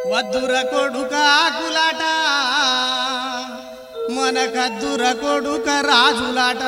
వద్దుర కొడుక ఆకులాట మన కద్దుర కొడుక రాజులాట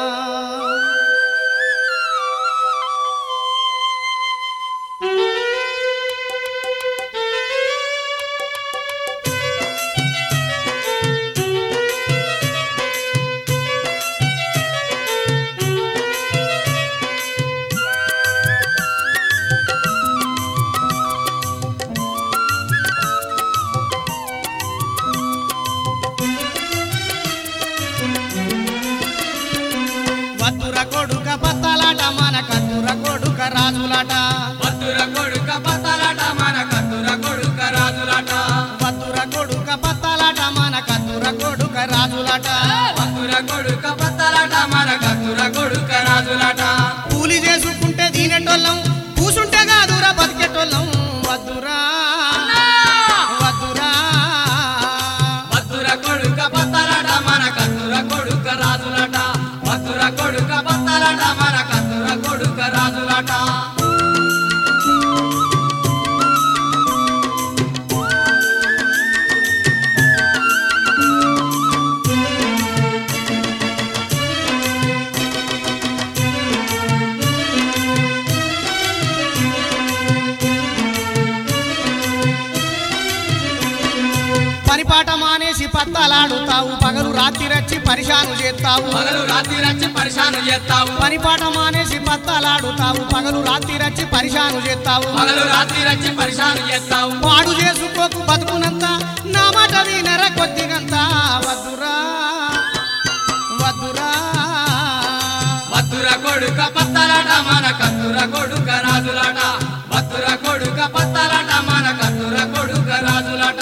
వద్దుర కొడుక బత్తలాట మన కద్దుర కొడుక రాజులాట వద్దుర కొడుక పతలాట మన కత్తుర కొడుక రాజులాట వద్దుర కొడుక బత్తలాట మన కద్దుర కొడుక రాజులాట వద్దుర కొడుక పతలాట మన కత్తుర కొడుక రాజులాట కూలి చేసుకుంటే దీనెటోళ్ళం కూసుంటే కాదురా బతికెటోళ్ళం వద్దురా వద్దురా వద్దుర కొడుక పతలాట మన కత్తుర కొడుక రాజులాట వద్దుర కొడుక పతలాట మన కత్తుర కొడుక రాజులాట పనిపాట మానేసి పత్తలాడుతావు పగలు రాత్రి రచ్చి పరిశాను చేస్తావు పగలు రాత్రి రచ్చి పరిశాను చేస్తావు పనిపాట మానేసి పత్తలాడుతావు పగలు రాత్రి రచ్చి పరిశాను చేస్తావు పగలు రాత్రి రచ్చి పరిశాను చేస్తావు పాడు చేసుకోకు బతుకునంత నా మాట వినర కొద్దిగంత వద్దురా వద్దురా వద్దుర కొడుక పత్తలాట మన కత్తుర కొడుక రాజులాట వద్దుర కొడుక పత్తలాట మన కత్తుర కొడుక రాజులాట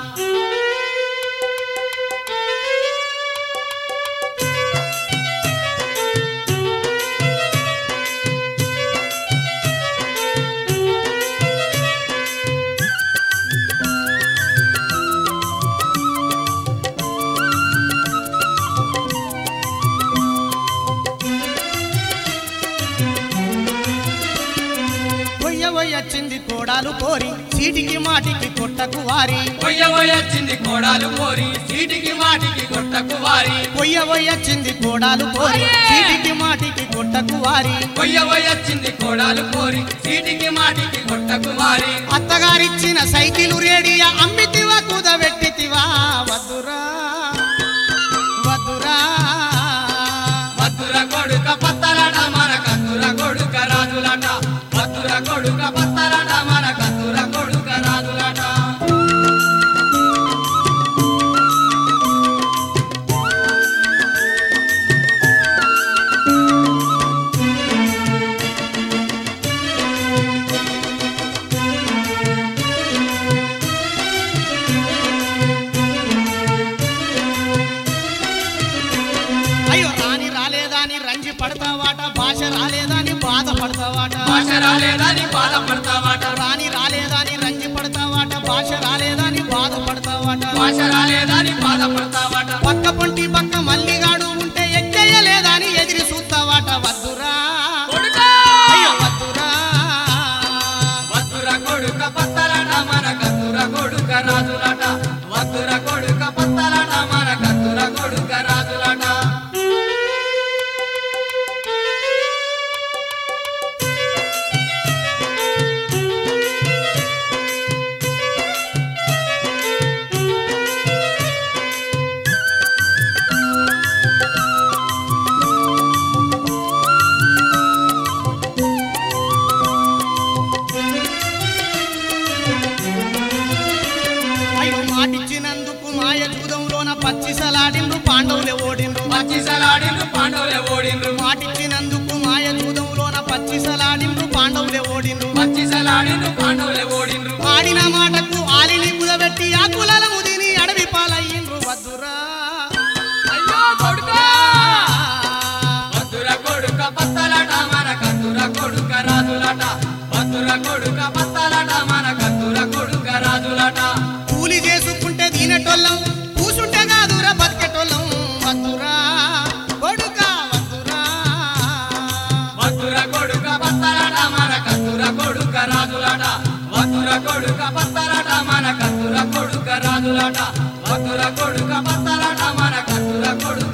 పొయ్య వచ్చింది కోడాలు కోరి చీటికి మాటికి కొట్టకు వారి పొయ్యబోయొచ్చింది కోడాలు కోరి సీటికి మాటికి కొట్టకు వారి పొయ్య వచ్చింది కోడాలు కోరి చీటికి మాటికి కొట్టకు వారి పొయ్యబోయొచ్చింది కోడాలు కోరి సీటికి మాటికి కొట్టకు వారి అత్తగారిచ్చిన సైకిలు రేడియా అమ్మితివా కుదబెట్టితివా వద్దురా వద్దురా వద్దుర కొడుక పత్తలాట మన కత్తుర కొడుక రాజులాట వద్దుర కొడుక పత్తలాట మన కత్తుర కొడుక రాజులాట అయ్యో రాని రాలేదాని రంజి పడతావాట భాష రాలేదాని బాధపడతావాట భాష రాలేదని బాధపడతావాట రాని రాలేదాని రంజి పడతావాట భాష రాలేదాని బాధపడతావాట భాష రాలేదని బాధపడతావాట పక్క పొంటి పక్క మల్లిగాడు ఉంటే ఎక్కేయలేదాని ఎదిరి చూస్తావాట వద్దురా కొడుకా! అయ్యో వద్దురా వద్దుర కొడుక పత్తలాట మన కత్తుర కొడుక రాజులాట వద్దుర కొడుక పత్తలాట మన కత్తుర కొడుక రాజులాట అయ్యో మాటిచ్చినందుకు మాయ జూదంలోన పచ్చిసలాడిండ్రు పాండవులే ఓడిండ్రు పచ్చిసలాడిండ్రు పాండవులే ఓడిండ్రు మాటిచ్చినందుకు మాయ జూదంలోన పచ్చిసలాడిండ్రు పాండవులే ఓడిండ్రు పచ్చిసలాడిండ్రు పాండవులే ఓడిండ్రు ఆడిన మాటకు ఆలిని కుదబెట్టి ఆ కులాల ముదిని అడవి పాలయ్యిండ్రు వద్దురా అయ్యో కొడుకా! వద్దుర కొడుక పత్తలాట మన కత్తుర కొడుక రాజులాట వద్దుర కొడుక పత్తలాట మన కత్తుర కొడుక రాజులాట కూలి చేసుకుంటే దీనటోళ్ళం కూసుంటే కాదురా బతికెటోళ్ళం వద్దురా కొడుక వద్దురా వద్దుర కొడుక పత్తలాట మన కత్తుర కొడుక రాజులాట వద్దుర కొడుక పత్తలాట మన కత్తుర రాజులట భక్తుల కొడుక బత్తలట మన కత్తుల కొడుక